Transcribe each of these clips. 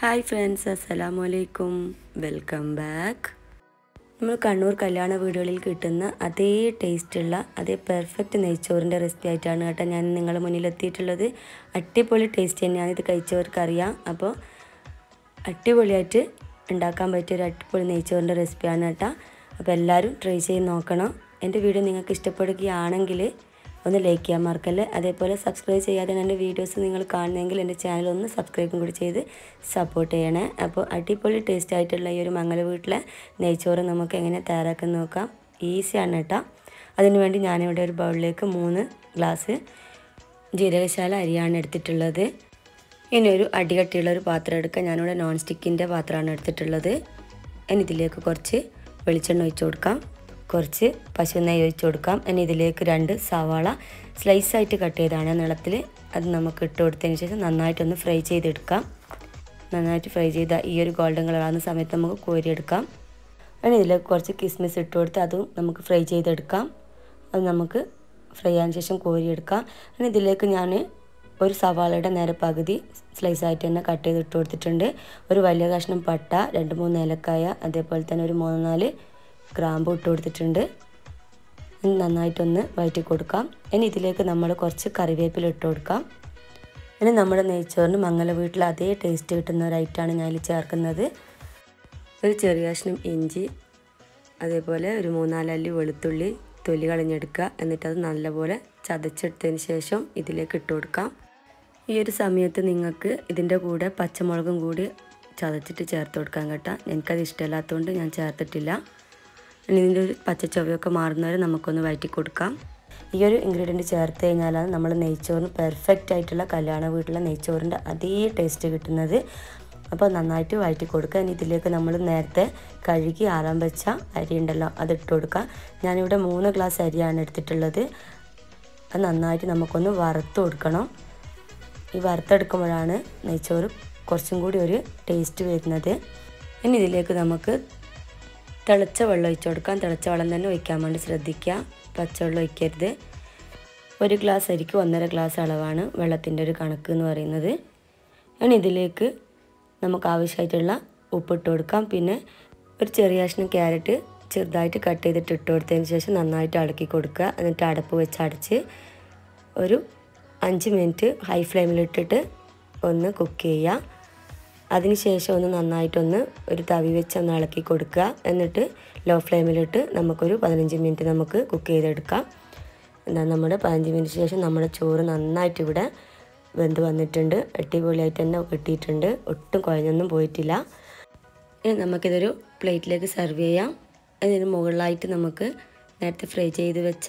hi friends അസ്സലാമു അലൈക്കും welcome back നമ്മൾ കണ്ണൂർ കല്യാണ വീടുകളിൽ കിട്ടുന്ന അതേ ടേസ്റ്റുള്ള അതേ പെർഫെക്റ്റ് നെയ്ച്ചോറിൻ്റെ റെസിപ്പി ആയിട്ടാണ് കേട്ടോ ഞാൻ നിങ്ങളുടെ മുന്നിൽ എത്തിയിട്ടുള്ളത് അടിപൊളി ടേസ്റ്റ് തന്നെയാണ് ഇത് കഴിച്ചവർക്ക് അറിയാം അപ്പോൾ അടിപൊളിയായിട്ട് ഉണ്ടാക്കാൻ പറ്റിയ ഒരു അടിപൊളി നെയ്ച്ചോറിൻ്റെ റെസിപ്പിയാണ് കേട്ടോ അപ്പോൾ എല്ലാവരും ട്രൈ ചെയ്ത് നോക്കണം എൻ്റെ വീഡിയോ നിങ്ങൾക്ക് ഇഷ്ടപ്പെടുകയാണെങ്കിൽ ഒന്ന് ലൈക്ക് ചെയ്യാൻ മറക്കല്ലേ അതേപോലെ സബ്സ്ക്രൈബ് ചെയ്യാതെ എൻ്റെ വീഡിയോസ് നിങ്ങൾ കാണുന്നെങ്കിൽ എൻ്റെ ചാനൽ ഒന്ന് സബ്സ്ക്രൈബും കൂടി ചെയ്ത് സപ്പോർട്ട് ചെയ്യണേ അപ്പോൾ അടിപൊളി ടേസ്റ്റ് ആയിട്ടുള്ള ഈ ഒരു മംഗല വീട്ടിലെ നെയ്ച്ചോറ് നമുക്ക് എങ്ങനെ തയ്യാറാക്കാൻ നോക്കാം ഈസിയാണ് കേട്ടോ അതിനുവേണ്ടി ഞാനിവിടെ ഒരു ബൗളിലേക്ക് മൂന്ന് ഗ്ലാസ് ജീരകശാല അരിയാണ് എടുത്തിട്ടുള്ളത് ഇനി ഒരു അടികട്ടിയുള്ള ഒരു പാത്രം എടുക്കുക ഞാനിവിടെ നോൺ സ്റ്റിക്കിൻ്റെ പാത്രമാണ് എടുത്തിട്ടുള്ളത് ഇനി ഇതിലേക്ക് കുറച്ച് വെളിച്ചെണ്ണ ഒഴിച്ചു കൊടുക്കാം കുറച്ച് പശു നെയ്യ് ഒഴിച്ചു കൊടുക്കാം ഇനി ഇതിലേക്ക് രണ്ട് സവാള സ്ലൈസായിട്ട് കട്ട് ചെയ്താണ് നീളത്തിൽ അത് നമുക്ക് ഇട്ട് കൊടുത്തതിന് ശേഷം നന്നായിട്ടൊന്ന് ഫ്രൈ ചെയ്തെടുക്കാം നന്നായിട്ട് ഫ്രൈ ചെയ്ത ഈ ഒരു ഗോൾഡൻ കളറാകുന്ന സമയത്ത് നമുക്ക് കോരിയെടുക്കാം ഇനി ഇതിലേക്ക് കുറച്ച് കിസ്മിസ് ഇട്ട് കൊടുത്ത് അതും നമുക്ക് ഫ്രൈ ചെയ്തെടുക്കാം അത് നമുക്ക് ഫ്രൈ ആയതിനു ശേഷം കോരിയെടുക്കാം ഇനി ഇതിലേക്ക് ഞാൻ ഒരു സവാളയുടെ നേരെ പകുതി സ്ലൈസായിട്ട് തന്നെ കട്ട് ചെയ്ത് ഇട്ട് കൊടുത്തിട്ടുണ്ട് ഒരു വലിയ കഷ്ണം പട്ട രണ്ട് മൂന്ന് ഏലക്കായ അതേപോലെ തന്നെ ഒരു മൂന്ന് നാല് ഗ്രാമ്പു ഇട്ട് കൊടുത്തിട്ടുണ്ട് നന്നായിട്ടൊന്ന് വഴറ്റി കൊടുക്കാം ഇനി ഇതിലേക്ക് നമ്മൾ കുറച്ച് കറിവേപ്പില ഇട്ട് കൊടുക്കാം ഇനി നമ്മുടെ നെയ്ച്ചോറിന് മംഗല വീട്ടിൽ അതേ ടേസ്റ്റ് കിട്ടുന്ന ഒരു ഐറ്റമാണ് ഞാൻ ചേർക്കുന്നത് ഒരു ചെറിയ കഷ്ണം ഇഞ്ചി അതേപോലെ ഒരു മൂന്നാലല്ലി വെളുത്തുള്ളി തൊലി കളഞ്ഞെടുക്കുക എന്നിട്ട് അത് നല്ലപോലെ ചതച്ചെടുത്തതിന് ശേഷം ഇതിലേക്ക് ഇട്ട് കൊടുക്കാം ഈ ഒരു സമയത്ത് നിങ്ങൾക്ക് ഇതിൻ്റെ കൂടെ പച്ചമുളകും കൂടി ചതച്ചിട്ട് ചേർത്ത് കൊടുക്കാൻ കേട്ടോ എനിക്കത് ഇഷ്ടമില്ലാത്തതുകൊണ്ട് ഞാൻ ചേർത്തിട്ടില്ല ഇനി ഇതിൻ്റെ ഒരു പച്ച ചൊവ്വയൊക്കെ മാറുന്നവരെ നമുക്കൊന്ന് വഴറ്റി കൊടുക്കാം ഈ ഒരു ഇൻഗ്രീഡിയൻറ്റ് ചേർത്ത് കഴിഞ്ഞാലാണ് നമ്മൾ നെയ്ച്ചോറിന് പെർഫെക്റ്റ് ആയിട്ടുള്ള കല്യാണ വീട്ടിലെ നെയ്ച്ചോറിൻ്റെ അതേ ടേസ്റ്റ് കിട്ടുന്നത് അപ്പോൾ നന്നായിട്ട് വഴറ്റി കൊടുക്കുക ഇനി ഇതിലേക്ക് നമ്മൾ നേരത്തെ കഴുകി ആറാൻ വെച്ച അരി ഉണ്ടല്ലോ അത് ഇട്ട് കൊടുക്കുക ഞാനിവിടെ മൂന്ന് ഗ്ലാസ് അരിയാണ് എടുത്തിട്ടുള്ളത് അത് നന്നായിട്ട് നമുക്കൊന്ന് വറുത്ത് കൊടുക്കണം ഈ വറുത്തെടുക്കുമ്പോഴാണ് നെയ്ച്ചോറ് കുറച്ചും കൂടി ഒരു ടേസ്റ്റ് വരുന്നത് ഇനി ഇതിലേക്ക് നമുക്ക് തിളച്ച വെള്ളം ഒഴിച്ചു കൊടുക്കാം തിളച്ച വെള്ളം തന്നെ ഒഴിക്കാൻ വേണ്ടി ശ്രദ്ധിക്കുക പച്ചവെള്ളം ഒഴിക്കരുത് ഒരു ഗ്ലാസ് അരിക്ക് ഒന്നര ഗ്ലാസ് അളവാണ് വെള്ളത്തിൻ്റെ ഒരു കണക്ക് എന്ന് പറയുന്നത് ഇനി ഇതിലേക്ക് നമുക്ക് ആവശ്യമായിട്ടുള്ള ഉപ്പിട്ട് കൊടുക്കാം പിന്നെ ഒരു ചെറിയ കഷ്ണം ക്യാരറ്റ് ചെറുതായിട്ട് കട്ട് ചെയ്തിട്ട് ഇട്ട് കൊടുത്തതിന് ശേഷം നന്നായിട്ട് ഇളക്കി കൊടുക്കുക എന്നിട്ട് അടപ്പ് വെച്ച് അടച്ച് ഒരു അഞ്ച് മിനിറ്റ് ഹൈ ഫ്ലെയിമിലിട്ടിട്ട് ഒന്ന് കുക്ക് ചെയ്യുക അതിനുശേഷം ഒന്ന് നന്നായിട്ടൊന്ന് ഒരു തവി വെച്ച് ഒന്ന് ഇളക്കി കൊടുക്കുക എന്നിട്ട് ലോ ഫ്ലെയിമിലിട്ട് നമുക്കൊരു പതിനഞ്ച് മിനിറ്റ് നമുക്ക് കുക്ക് ചെയ്തെടുക്കാം എന്നാൽ നമ്മുടെ പതിനഞ്ച് മിനിറ്റ് ശേഷം നമ്മുടെ ചോറ് നന്നായിട്ട് ഇവിടെ വെന്ത് വന്നിട്ടുണ്ട് അടിപൊളിയായിട്ട് തന്നെ കിട്ടിയിട്ടുണ്ട് ഒട്ടും കുഴഞ്ഞൊന്നും പോയിട്ടില്ല ഇനി നമുക്കിതൊരു പ്ലേറ്റിലേക്ക് സെർവ് ചെയ്യാം അതിന് മുകളിലായിട്ട് നമുക്ക് നേരത്തെ ഫ്രൈ ചെയ്ത് വെച്ച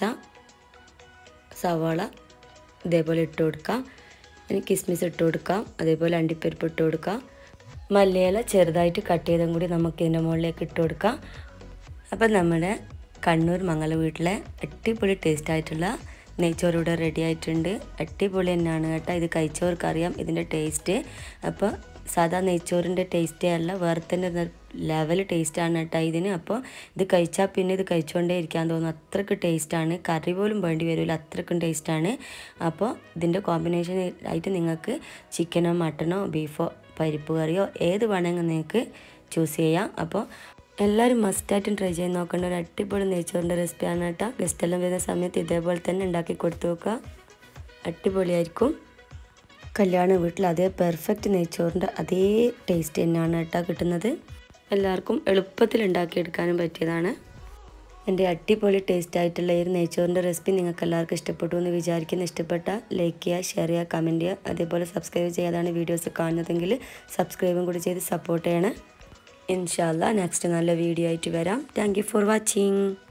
സവാള ഇതേപോലെ ഇട്ട് കൊടുക്കാം ഇനി കിസ്മിസ് ഇട്ട് കൊടുക്കാം അതേപോലെ അണ്ടിപ്പരിപ്പ് ഇട്ട് കൊടുക്കാം മല്ലിയില ചെറുതായിട്ട് കട്ട് ചെയ്തും കൂടി നമുക്ക് ഇതിൻ്റെ മുകളിലേക്ക് ഇട്ട് കൊടുക്കാം അപ്പം നമ്മുടെ കണ്ണൂർ മംഗല വീട്ടിലെ അടിപൊളി ടേസ്റ്റ് ആയിട്ടുള്ള നെയ്ച്ചോറ് ഇവിടെ റെഡി ആയിട്ടുണ്ട് അടിപൊളി തന്നെയാണ് കേട്ടോ ഇത് കഴിച്ചവർക്ക് അറിയാം ഇതിൻ്റെ ടേസ്റ്റ് അപ്പോൾ സാധാ നെയ്ച്ചോറിൻ്റെ ടേസ്റ്റേ അല്ല വേറെ തന്നെ ലെവൽ ടേസ്റ്റാണ് കേട്ടോ ഇതിന് അപ്പോൾ ഇത് കഴിച്ചാൽ പിന്നെ ഇത് കഴിച്ചുകൊണ്ടേ ഇരിക്കാൻ തോന്നും അത്രയ്ക്ക് ടേസ്റ്റാണ് കറി പോലും വേണ്ടി വരില്ല അത്രയ്ക്കും ടേസ്റ്റാണ് അപ്പോൾ ഇതിൻ്റെ കോമ്പിനേഷൻ ആയിട്ട് നിങ്ങൾക്ക് ചിക്കനോ മട്ടനോ ബീഫോ പരിപ്പ് കറിയോ ഏത് വേണമെങ്കിൽ നിങ്ങൾക്ക് ചൂസ് ചെയ്യാം അപ്പോൾ എല്ലാവരും മസ്റ്റായിട്ടും ട്രൈ ചെയ്ത് നോക്കേണ്ട ഒരു അടിപൊളി നെയ്ച്ചോറിൻ്റെ റെസിപ്പിയാണ് കേട്ടോ ഗസ്റ്റ് എല്ലാം വരുന്ന സമയത്ത് ഇതേപോലെ തന്നെ ഉണ്ടാക്കി കൊടുത്തു നോക്കുക അടിപൊളിയായിരിക്കും കല്യാണ വീട്ടിൽ അതേ പെർഫെക്റ്റ് നെയ്ച്ചോറിൻ്റെ അതേ ടേസ്റ്റ് തന്നെയാണ് കേട്ടോ കിട്ടുന്നത് എല്ലാവർക്കും എളുപ്പത്തിൽ ഉണ്ടാക്കിയെടുക്കാനും പറ്റിയതാണ് എൻ്റെ അടിപൊളി ടേസ്റ്റ് ആയിട്ടുള്ള ഈ ഒരു നെയ്ച്ചോറിൻ്റെ റെസിപ്പി നിങ്ങൾക്ക് എല്ലാവർക്കും ഇഷ്ടപ്പെട്ടു എന്ന് വിചാരിക്കുന്ന ഇഷ്ടപ്പെട്ട ലൈക്ക് ചെയ്യുക ഷെയർ ചെയ്യുക കമൻറ്റ് ചെയ്യുക അതേപോലെ സബ്സ്ക്രൈബ് ചെയ്യാതാണ് വീഡിയോസ് കാണുന്നതെങ്കിൽ സബ്സ്ക്രൈബും കൂടി ചെയ്ത് സപ്പോർട്ട് ചെയ്യണേ ഇൻഷാല്ല നെക്സ്റ്റ് നല്ല വീഡിയോ ആയിട്ട് വരാം താങ്ക് ഫോർ വാച്ചിങ്